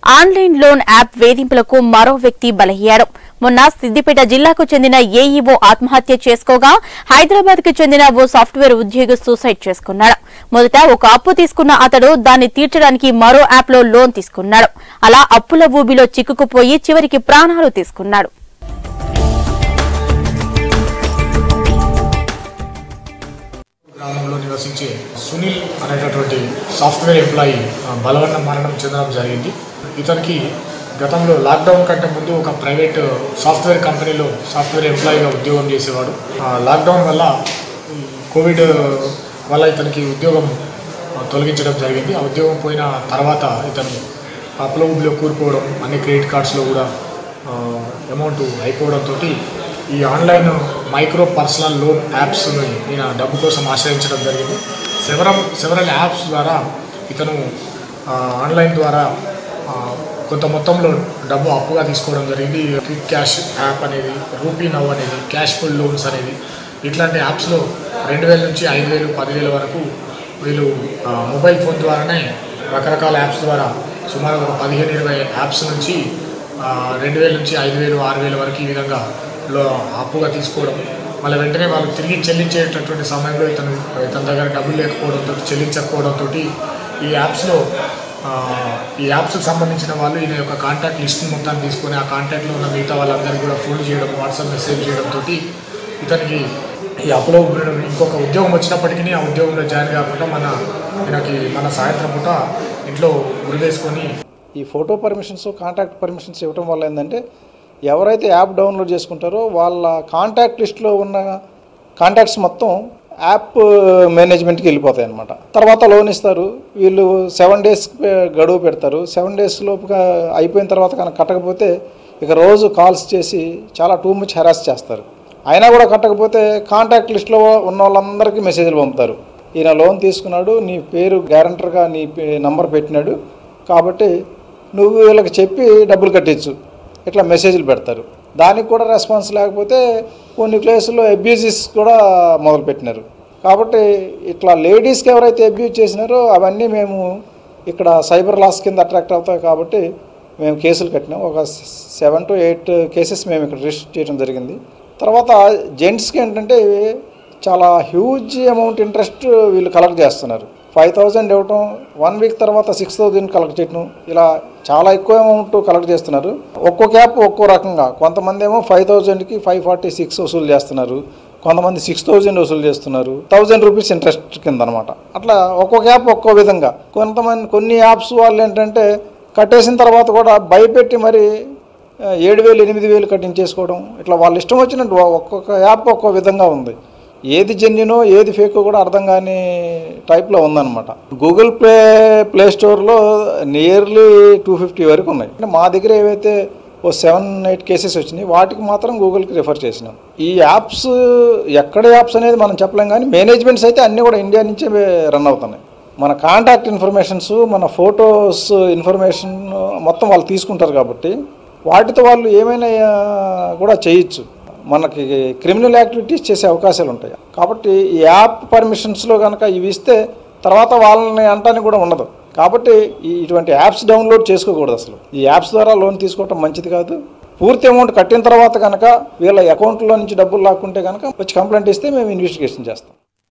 online loan app వేధింపులకు మరో వ్యక్తి బలయ్యాడు మొన్న సిద్దిపేట జిల్లాకు చెందిన ఏఈఓ ఆత్మహత్య చేసుకోగా హైదరాబాద్ కు చెందిన ఓ సాఫ్ట్వేర్ ఉద్యోగి సూసైడ్ చేసుకున్నాడు మొదట ఒక అప్పు తీసుకున్న అతడు దాన్ని తీర్చడానికి మరో యాప్ లో లోన్ తీసుకున్నాడు అలా అప్పుల ఊబిలో చిక్కుకుపోయి చివరికి ప్రాణాలు తీసుకున్నాడు గ్రామంలో నివసించే సునీల్ అనేటటువంటి సాఫ్ట్వేర్ ఎంప్లాయీ ఆ, బలవన్న మరణం చెందడం జరిగింది ఇతనికి గతంలో లాక్డౌన్ కంటే ముందు ఒక ప్రైవేట్ సాఫ్ట్వేర్ కంపెనీలో సాఫ్ట్వేర్ ఎంప్లాయీగా ఉద్యోగం చేసేవాడు ఆ, లాక్డౌన్ వల్ల ఈ కోవిడ్ వల్ల ఇతనికి ఉద్యోగం ఆ, తొలగించడం జరిగింది ఆ ఉద్యోగం పోయిన తర్వాత ఇతను అప్ల ఊబిలో కూరుకోవడం అన్ని క్రెడిట్ కార్డ్స్లో కూడా అమౌంట్ అయిపోవడంతో ఈ ఆన్లైన్ మైక్రో పర్సనల్ లోన్ యాప్స్ని ఈయన డబ్బు కోసం ఆశ్రయించడం జరిగింది సెవరల్ సెవరల్ యాప్స్ ద్వారా ఇతను ఆ, ఆన్లైన్ ద్వారా ఆ, కొంత మొత్తంలో డబ్బు అప్పుగా తీసుకోవడం జరిగింది క్విక్ క్యాష్ యాప్ అనేది రూపీ నవ్ అనేది క్యాష్ ఫుల్ లోన్స్ అనేది ఇట్లాంటి యాప్స్లో రెండు వేల నుంచి ఐదు వేలు పదివేల వరకు వీళ్ళు ఆ, మొబైల్ ఫోన్ ద్వారానే రకరకాల యాప్స్ ద్వారా సుమారు ఒక పదిహేను ఇరవై యాప్స్ నుంచి ఆ, రెండు వేల నుంచి ఐదు వేలు ఆరు వేల వరకు ఈ విధంగా లో అప్పుగా తీసుకోవడం మళ్ళీ వెంటనే వాళ్ళు తిరిగి చెల్లించేటటువంటి సమయంలో ఇతను ఇతని దగ్గర డబ్బులు లేకపోవడంతో చెల్లించకపోవడంతో ఈ యాప్స్లో ఆ, ఈ యాప్స్కి సంబంధించిన వాళ్ళు ఈయన యొక్క కాంటాక్ట్ లిస్ట్ని మొత్తాన్ని తీసుకొని ఆ కాంటాక్ట్లో ఉన్న మిగతా వాళ్ళందరికీ కూడా ఫోన్ చేయడం వాట్సాప్ మెసేజ్ చేయడంతో ఇతనికి ఈ అప్పులో ఉండడం ఇంకొక ఉద్యోగం వచ్చినప్పటికీ ఆ ఉద్యోగంలో జాయిన్ కాకుండా మన ఈయనకి మన సాయంత్రం పూట ఇంట్లో ఉరివేసుకొని ఈ ఫోటో పర్మిషన్స్ కాంటాక్ట్ పర్మిషన్స్ ఇవ్వటం వల్ల ఏంటంటే ఎవరైతే యాప్ డౌన్లోడ్ చేసుకుంటారో వాళ్ళ కాంటాక్ట్ లిస్ట్లో ఉన్న కాంటాక్ట్స్ మొత్తం యాప్ మేనేజ్మెంట్కి వెళ్ళిపోతాయి అనమాట తర్వాత లోన్ ఇస్తారు వీళ్ళు సెవెన్ డేస్ గడువు పెడతారు సెవెన్ డేస్ లోపుగా అయిపోయిన తర్వాత కనుక కట్టకపోతే ఇక రోజు కాల్స్ చేసి చాలా టూ మచ్ హెరాస్ చేస్తారు అయినా కూడా కట్టకపోతే కాంటాక్ట్ లిస్ట్లో ఉన్న వాళ్ళందరికీ మెసేజ్లు పంపుతారు ఈయన లోన్ తీసుకున్నాడు నీ పేరు గ్యారంటర్గా నీ పే- నంబర్ పెట్టినాడు కాబట్టి నువ్వు వీళ్ళకి చెప్పి డబ్బులు కట్టించు ఇట్లా మెసేజ్లు పెడతారు దానికి కూడా రెస్పాన్స్ లేకపోతే కొన్ని ప్లేసుల్లో అబ్యూజెస్ కూడా మొదలుపెట్టినారు కాబట్టి ఇట్లా లేడీస్కి ఎవరైతే అబ్యూజ్ చేసినారో అవన్నీ మేము ఇక్కడ సైబర్ లాస్ కింద అట్రాక్ట్ అవుతాయి కాబట్టి మేము కేసులు కట్టినాం ఒక సెవెన్ టు ఎయిట్ కేసెస్ మేము ఇక్కడ రిజిస్టర్ చేయడం జరిగింది తర్వాత జెంట్స్కి ఏంటంటే చాలా హ్యూజ్ అమౌంట్ ఇంట్రెస్ట్ వీళ్ళు కలెక్ట్ చేస్తున్నారు ఫైవ్ థౌజండ్ ఇవ్వటం వన్ వీక్ తర్వాత సిక్స్ థౌజండ్ కలెక్ట్ చేయటం ఇలా చాలా ఎక్కువ అమౌంట్ కలెక్ట్ చేస్తున్నారు ఒక్కొక్క యాప్ ఒక్కో రకంగా కొంతమంది ఏమో ఫైవ్ థౌజండ్కి ఫైవ్ ఫార్టీ సిక్స్ వసూలు చేస్తున్నారు కొంతమంది సిక్స్ థౌజండ్ వసూలు చేస్తున్నారు థౌజండ్ రూపీస్ ఇంట్రెస్ట్ కింద అనమాట అట్లా ఒక్కొక్క యాప్ ఒక్కో విధంగా కొంతమంది కొన్ని యాప్స్ వాళ్ళు ఏంటంటే కట్టేసిన తర్వాత కూడా భయపెట్టి మరి ఆ, ఏడు వేలు ఎనిమిది వేలు కట్టించేసుకోవడం ఇట్లా వాళ్ళ ఇష్టం వచ్చినట్టు ఒక్కొక్క యాప్ ఒక్కో విధంగా ఉంది ఏది జెన్యునో ఏది ఫేక్ కూడా అర్థం కాని టైప్లో ఉందన్నమాట గూగుల్ ప్లే ప్లే స్టోర్లో నియర్లీ టూ ఫిఫ్టీ వరకు ఉన్నాయి అంటే మా దగ్గర ఏవైతే ఓ సెవెన్ ఎయిట్ కేసెస్ వచ్చినాయి వాటికి మాత్రం గూగుల్కి రిఫర్ చేసినాం ఈ యాప్స్ ఎక్కడ యాప్స్ అనేది మనం చెప్పలేం కానీ మేనేజ్మెంట్స్ అయితే అన్నీ కూడా ఇండియా నుంచే రన్ అవుతున్నాయి మన కాంటాక్ట్ ఇన్ఫర్మేషన్స్ మన ఫొటోస్ ఇన్ఫర్మేషన్ మొత్తం వాళ్ళు తీసుకుంటారు కాబట్టి వాటితో వాళ్ళు ఏమైనా ఆ, కూడా చేయొచ్చు మనకి క్రిమినల్ యాక్టివిటీస్ చేసే అవకాశాలు ఉంటాయి కాబట్టి ఈ యాప్ పర్మిషన్స్లో కనుక ఇవి ఇస్తే తర్వాత వాళ్ళని అంటానికి కూడా ఉండదు కాబట్టి ఈ ఇటువంటి యాప్స్ డౌన్లోడ్ చేసుకోకూడదు అసలు ఈ యాప్స్ ద్వారా లోన్ తీసుకోవటం మంచిది కాదు పూర్తి అమౌంట్ కట్టిన తర్వాత కనుక వీళ్ళ అకౌంట్లో నుంచి డబ్బులు లాక్కుంటే కనుక వచ్చి కంప్లైంట్ ఇస్తే మేము ఇన్వెస్టిగేషన్ చేస్తాం